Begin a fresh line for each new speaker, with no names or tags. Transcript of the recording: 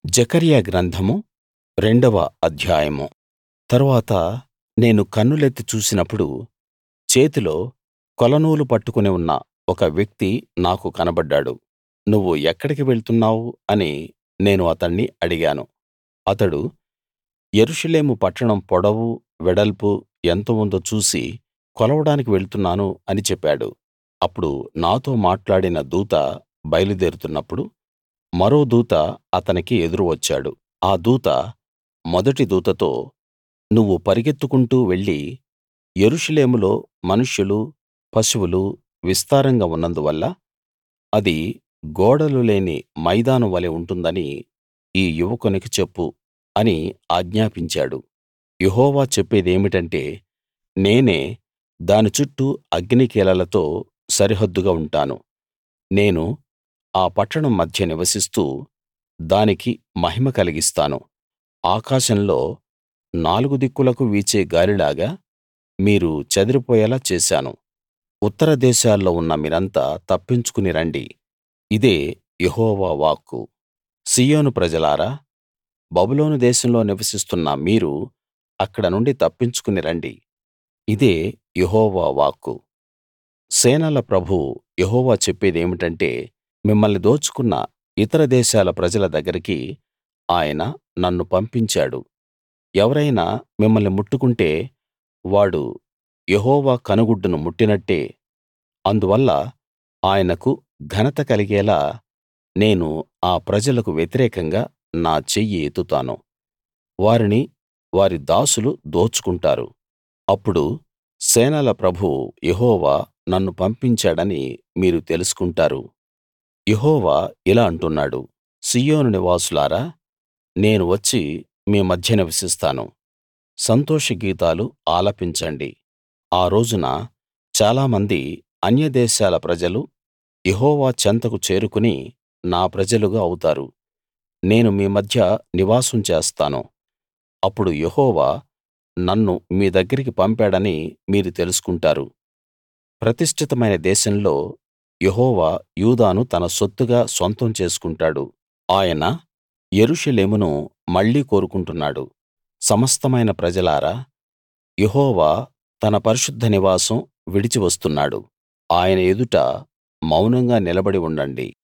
జెకర్యా గ్రంథము రెండవ అధ్యాయము తరువాత నేను కన్నులెత్తి చూసినప్పుడు చేతిలో కొలనూలు పట్టుకుని ఉన్న ఒక వ్యక్తి నాకు కనబడ్డాడు నువ్వు ఎక్కడికి వెళ్తున్నావు అని నేను అతణ్ణి అడిగాను అతడు యెరూషలేము పట్టణం పొడవు వెడల్పు ఎంత ఉందో చూసి కొలవడానికి వెళ్తున్నాను అని చెప్పాడు అప్పుడు నాతో మాట్లాడిన దూత బయలుదేరుతున్నప్పుడు మరో దూత అతనికి ఎదురు వచ్చాడు ఆ దూత మొదటి దూతతో నువ్వు పరుగెత్తుకుంటూ వెళ్లి యెరూషలేములో మనుష్యులు పశువులు విస్తారంగా ఉన్నందువల్ల అది గోడలు లేని మైదానం వలె ఉంటుందని ఈ యువకునికి చెప్పు అని ఆజ్ఞాపించాడు యెహోవా చెప్పేదేమిటంటే నేనే దాని చుట్టూ అగ్నికీలలతో సరిహద్దుగా ఉంటాను నేను ఆ పట్టణం మధ్య నివసిస్తూ దానికి మహిమ కలిగిస్తాను ఆకాశంలో నాలుగు దిక్కులకు వీచే గాలిలాగా మీరు చెదిరిపోయేలా చేశాను ఉత్తర దేశాల్లో ఉన్న మీరంతా తప్పించుకుని రండి ఇదే యెహోవా వాక్కు సీయోను ప్రజలారా బబులోను దేశంలో నివసిస్తున్న మీరు అక్కడ నుండి తప్పించుకుని రండి ఇదే యెహోవా వాక్కు సేనల ప్రభువు యెహోవా చెప్పేదేమిటంటే మిమ్మల్ని దోచుకున్న ఇతర దేశాల ప్రజల దగ్గరికి ఆయన నన్ను పంపించాడు ఎవరైనా మిమ్మల్ని ముట్టుకుంటే వాడు యెహోవా కనుగుడ్డును ముట్టినట్టే అందువల్ల ఆయనకు ఘనత కలిగేలా నేను ఆ ప్రజలకు వ్యతిరేకంగా నా చెయ్యి ఎత్తుతాను వారిని వారి దాసులు దోచుకుంటారు అప్పుడు సేనల ప్రభువు యెహోవా నన్ను పంపించాడని మీరు తెలుసుకుంటారు యెహోవా ఇలా అంటున్నాడు సీయోను నివాసులారా నేను వచ్చి మీ మధ్య నివసిస్తాను సంతోష గీతాలు ఆలపించండి ఆ రోజున చాలామంది అన్యదేశాల ప్రజలు యెహోవా చెంతకు చేరుకుని నా ప్రజలుగా అవుతారు నేను మీ మధ్య నివాసం చేస్తాను అప్పుడు యెహోవా నన్ను మీ దగ్గరికి పంపాడని మీరు తెలుసుకుంటారు ప్రతిష్ఠితమైన దేశంలో యెహోవా యూదాను తన సొత్తుగా సొంతం చేసుకుంటాడు ఆయన యెరూషలేమును మళ్ళీ కోరుకుంటున్నాడు సమస్తమైన ప్రజలారా యెహోవా తన పరిశుద్ధ నివాసం విడిచి వస్తున్నాడు ఆయన ఎదుట మౌనంగా నిలబడి ఉండండి